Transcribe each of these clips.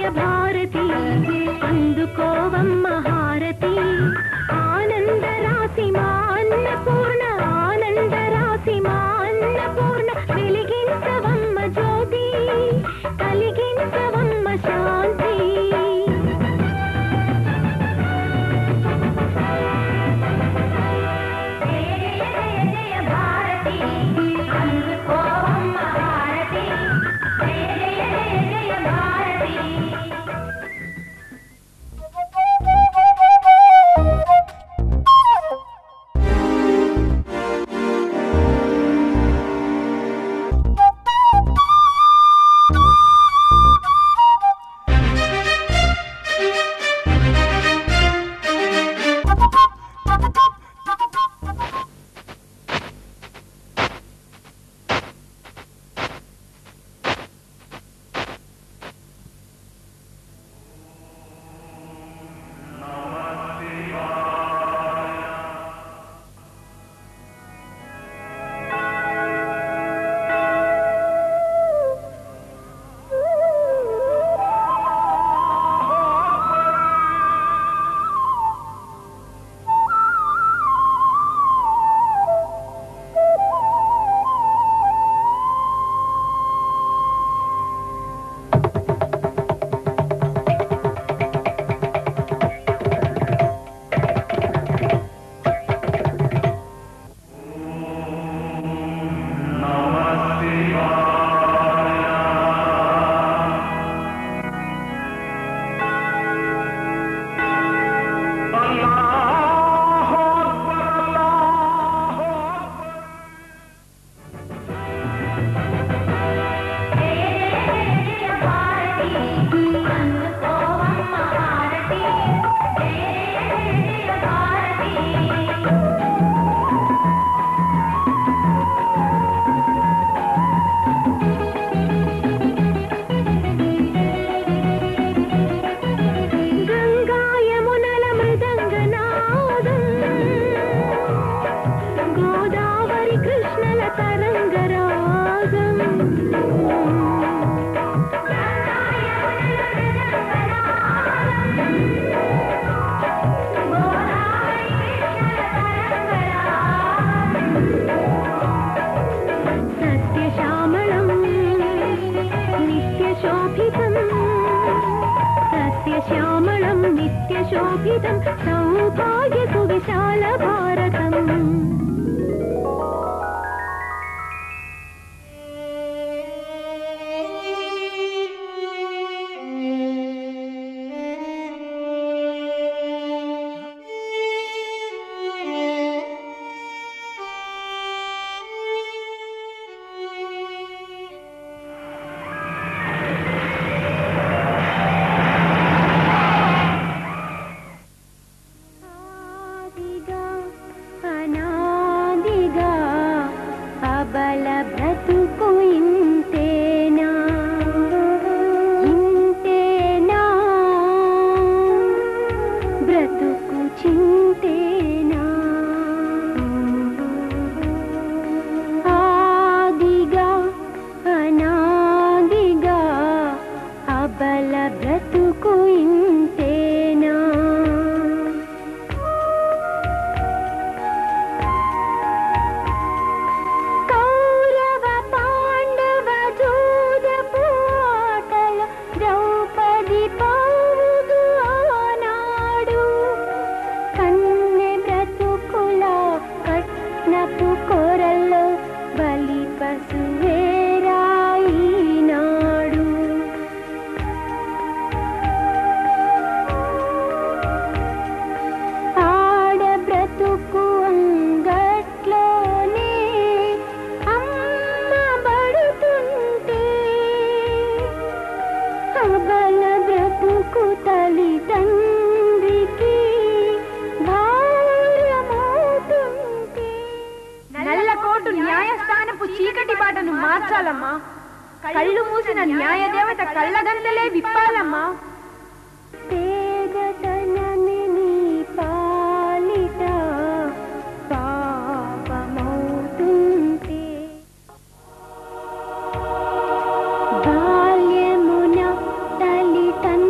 జయ భారతి అందుకోవమ్మ హారతి ఆనంద రాశి మా అన్నపూర్ణ ఆనంద రాశి మా అన్నపూర్ణ వెలిగించవమ్మ జ్యోతి కలిగించవమ్మ శాంతి గంగాయమునల మృదంగనాదం గోదావరి కృష్ణల తరంగరాగం సత్యశ్యామళం నిత్యశోభితం సత్యశ్యామళం నిత్యశోభితం సౌభాగ్యసు విశాల భారతం ఆదిగా అనాదిగా అబల బ్రతుకు ఇంతేనా ఇంతేనా బ్రతుకు చింతేనా ఆదిగా అనాదిగా అబల బ్రతుకు ఇంతేనా కౌరవ పాండవ జూదపు ఆటల ద్రౌపది పావుదు ఆనాడు కన్నె బ్రతుకుల కట్నపు కొరల్లో బలి పశువేరాయినాడు ఆడ బ్రతుకు అంగట్లోనే అమ్మ బడుతుంటే అబల బ్రతుకు తల్లి తండ్రికి భారమవుతుంటే నల్లకోటు న్యాయస్థానపు చీకటి బాటను మార్చాలమ్మా కళ్ళు మూసిన న్యాయదేవత కళ్ళగంతలే విప్పాలమ్మా పేదతనమే నీ పాలిట పాపమవుతుంటే బాల్యమున తల్లి తన్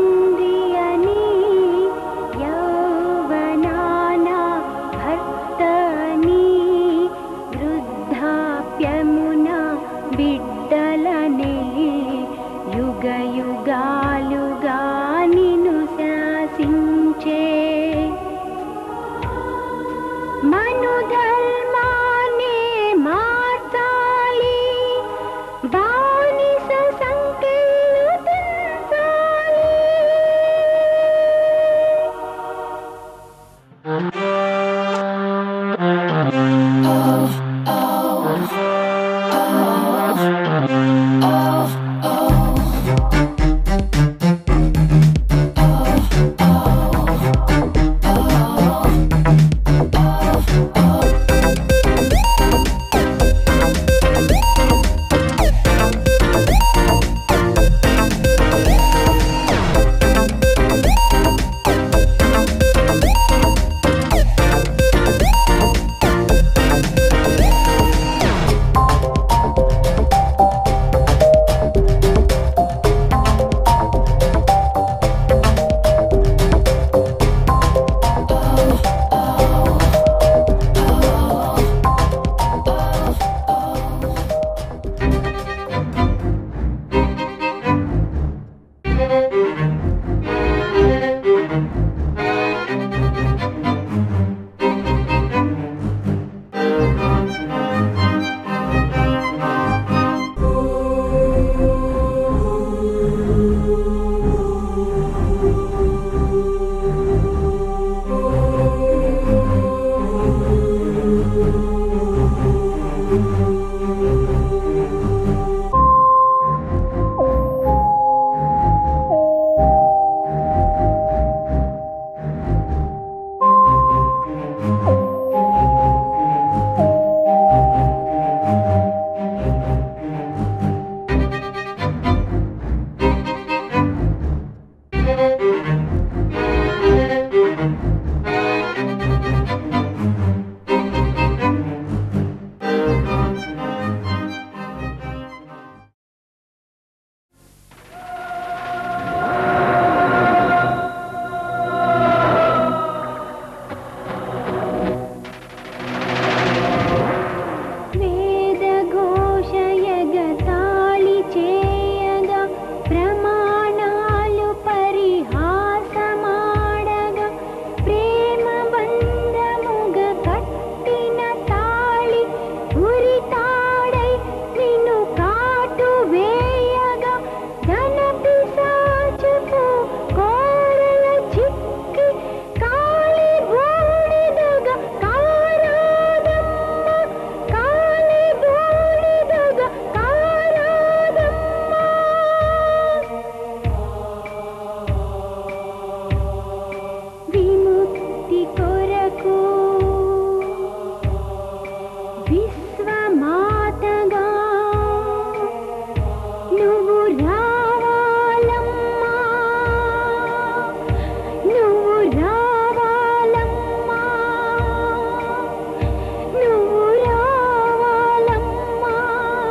విశ్వమాతగా నువ్వు రావాలమ్మా నువ్వు రావాలమ్మా నువ్వు రావాలమ్మా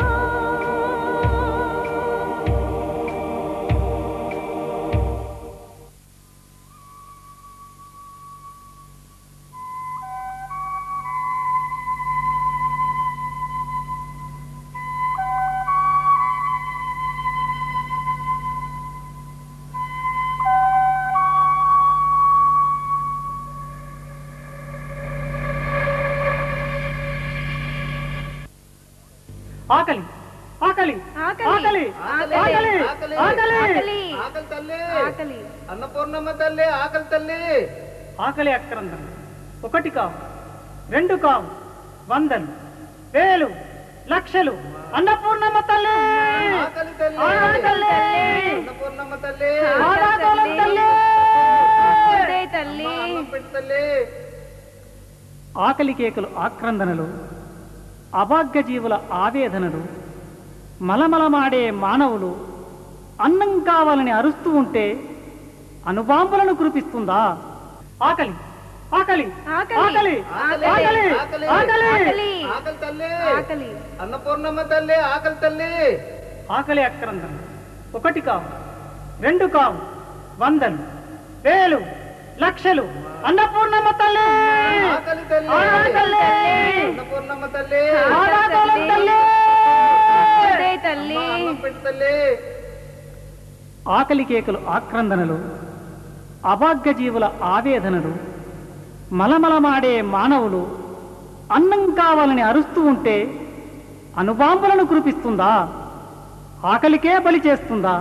ఆకలి ఆకలి ఆకలి. ఆకలి ఆకలి. ఆకలి ఆకలి. ఆకలి ఆకలి ఆకలి తల్లి ఆకలి అన్నపూర్ణమ్మ తల్లి ఆకలి తల్లి ఆకలి అక్రందం ఒకటి కావు రెండు కావు వందలు వేలు లక్షలు అన్నపూర్ణమ్మ తల్లి ఆకలి తల్లి ఆకలి తల్లి అన్నపూర్ణమ్మ తల్లి ఆదాతోలం తల్లి ఉదయ్ తల్లి అమ్మ అన్నం పెట్టు తల్లి ఆకలి కేకలు ఆక్రందనలు అభాగ్య జీవుల ఆవేదనలు మలమలమాడే మానవులు అన్నం కావాలని అరుస్తూ ఉంటే అనుబాంబులను కురిపిస్తుందా ఆకలి ఆకలి ఆకలి. ఆకలి ఆకలి. ఆకలి ఆకలి. ఆకలి ఆకలి ఆకలి తల్లి ఆకలి అన్నపూర్ణమ్మ తల్లి ఆకలి తల్లి ఆకలి అక్రందం ఒకటి కావు రెండు కావు వందలు వేలు లక్షలు అన్నపూర్ణమ్మ తల్లి ఆకలి తల్లి ఆకలి తల్లి. అన్నపూర్ణమ్మ తల్లి ఆదాతోలం తల్లి ఉదయ్ తల్లి అమ్మ అన్నం పెట్టు తల్లి ఆకలి కేకలు ఆక్రందనలు అభాగ్య జీవుల ఆవేదనలు మలమలమాడే మానవులు అన్నం కావాలని అరుస్తూ ఉంటే అనుబాంబులను కురిపిస్తుందా ఆకలికే బలి చేస్తుందా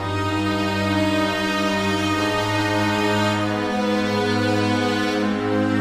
ఆ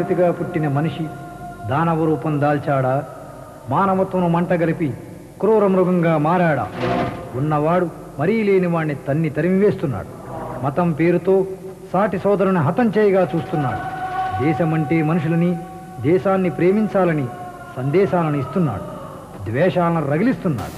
ప్రజాపతిగా పుట్టిన మనిషి దానవ రూపం దాల్చాడా మానవత్వం మంటగలిపి క్రూర మృగంగా మారాడా ఉన్నవాడు మరీ లేని వాణ్ణి తన్ని తరిమివేస్తున్నాడు మతం పేరుతో సాటి సోదరుని హతం చేయగా చూస్తున్నాడు దేశమంటే మనుషులని దేశాన్ని ప్రేమించాలని సందేశాలను ఇస్తున్నాడు ద్వేషాలను రగిలిస్తున్నాడు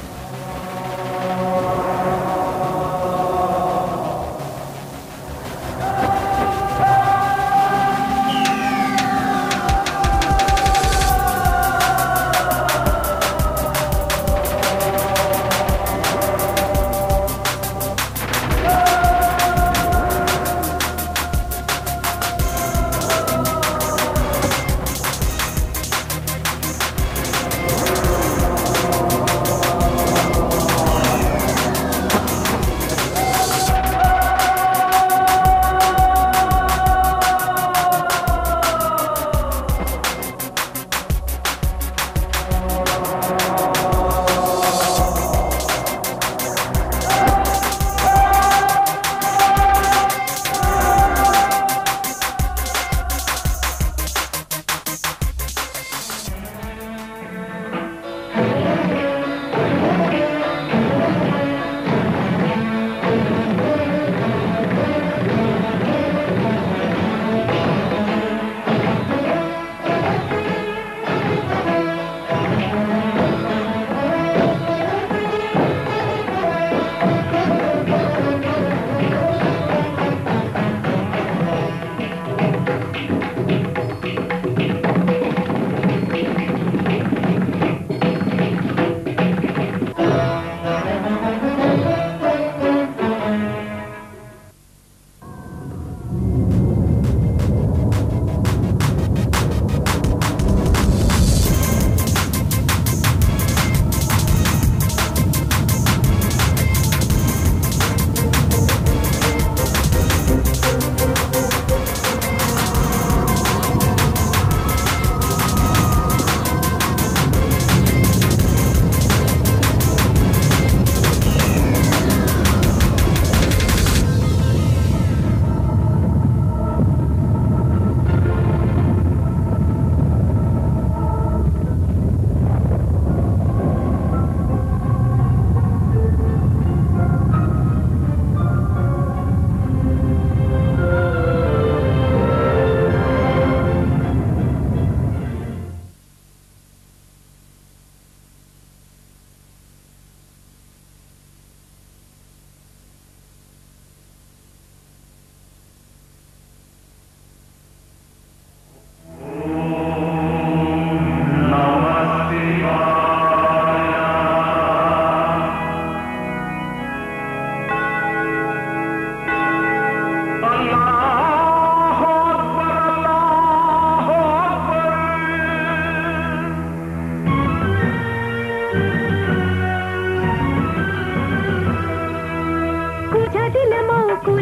కుచదిలమో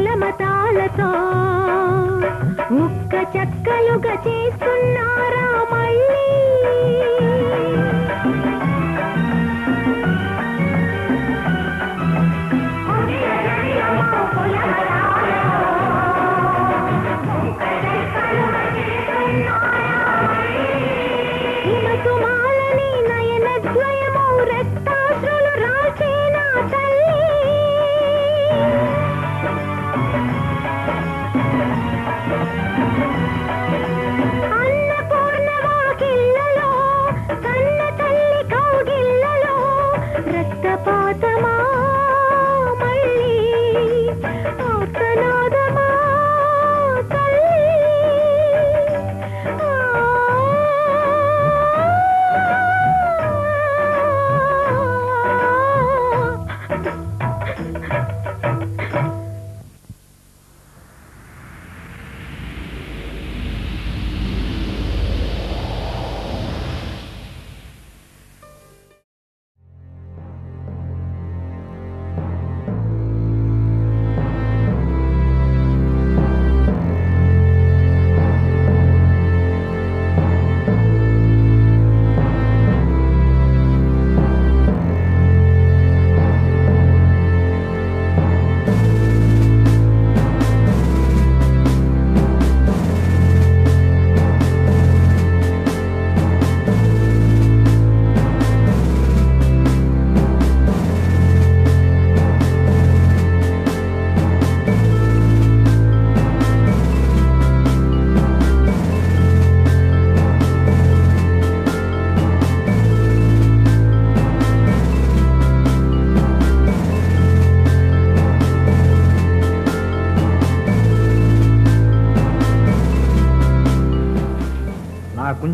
కులమతాలతో ముక్క చక్కలుగా చేస్తున్నారా మళ్ళీ హిమసుమాలని నయనద్వయమో రక్తాశ్రులు రాచేనా తల్లి అన్నపూర్ణ వాకిళ్ళలో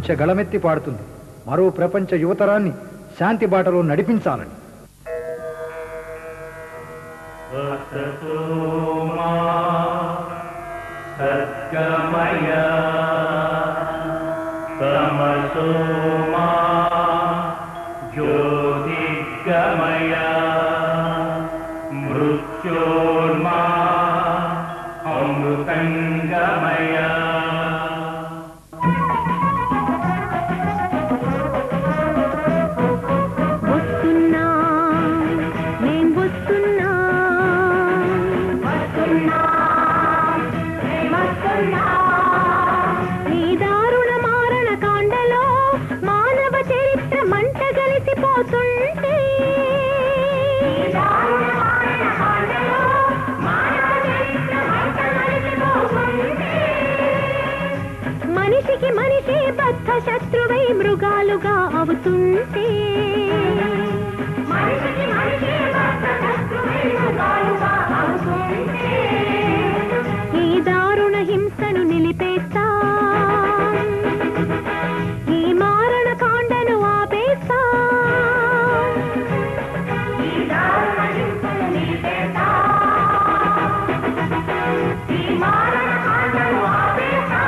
ప్రపంచ గళమెత్తి పాడుతుంది మరో ప్రపంచ యువతరాన్ని శాంతి బాటలో నడిపించాలని సద్గమయ తమసోమా జ్యోతిర్గమయ మృత్యోర్మా అమృతంగమయ వస్తున్నా నేను వస్తున్నా వస్తున్నా వస్తున్నా ఈ దారుణ మారణ కాండలో మానవ చరిత్ర మంట గలిసిపోతుంటే మనిషికి మనిషి బద్ధ శత్రువై మృగాలుగా అవుతుంటే మనిషికి మనిషి బద్ధ శత్రువై మృగాలుగా అవుతుంటే ఈ దారుణ హింసను నిలిపేస్తా ఈ మారణ కాండను ఆపేస్తా ఈ దారుణ హింసను నిలిపేస్తా ఈ మారణ కాండను ఆపేస్తా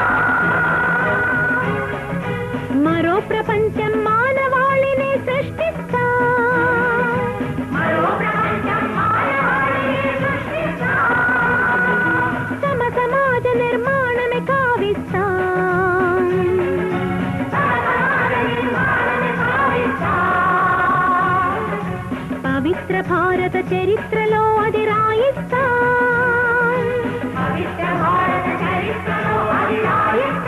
మరో ప్రపంచం మానవాళిని సృష్టిస్తా మరో ప్రపంచం మానవాళిని సృష్టిస్తా సమ సమాజ నిర్మాణమే కావిస్తా సమాజ నిర్మాణమే కావిస్తా. పవిత్ర భారత చరిత్రలో అది రాయిస్తా పవిత్ర భారత చరిత్రలో అది రాయిస్తా